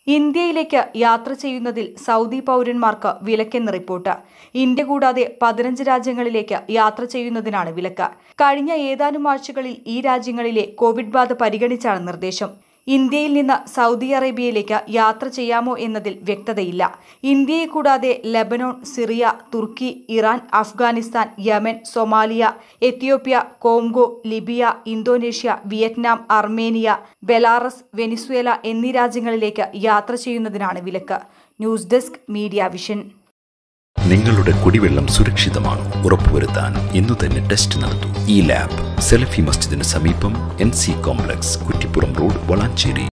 ഇന്ത്യയിലേക്ക് യാത്ര ചെയ്യുന്നതിൽ സൗദി പൗരന്മാർക്ക് വിലക്കെന്ന് റിപ്പോർട്ട് ഇന്ത്യ കൂടാതെ പതിനഞ്ച് രാജ്യങ്ങളിലേക്ക് യാത്ര ചെയ്യുന്നതിനാണ് വിലക്ക് കഴിഞ്ഞ ഏതാനും ആഴ്ചകളിൽ ഈ രാജ്യങ്ങളിലെ കോവിഡ് ബാധ പരിഗണിച്ചാണ് നിർദ്ദേശം ഇന്ത്യയിൽ നിന്ന് സൗദി അറേബ്യയിലേക്ക് യാത്ര ചെയ്യാമോ എന്നതിൽ വ്യക്തതയില്ല ഇന്ത്യയെ കൂടാതെ Lebanon Syria Turkey Iran Afghanistan Yemen Somalia Ethiopia Congo Libya Indonesia Vietnam Armenia Belarus Venezuela എന്നീ രാജ്യങ്ങളിലേക്ക് യാത്ര ചെയ്യുന്നതിനാണ് വിലക്ക് ന്യൂസ് ഡെസ്ക് മീഡിയ വിഷൻ നിങ്ങളുടെ കുടിവെള്ളം സുരക്ഷിതമാണ് ഉറപ്പുവരുത്താൻ ഇന്നു തന്നെ ടെസ്റ്റ് നടത്തൂ ഈ ലാബ് സെലഫി മസ്ജിദിന് സമീപം N C complex Kuttippuram road Valanchery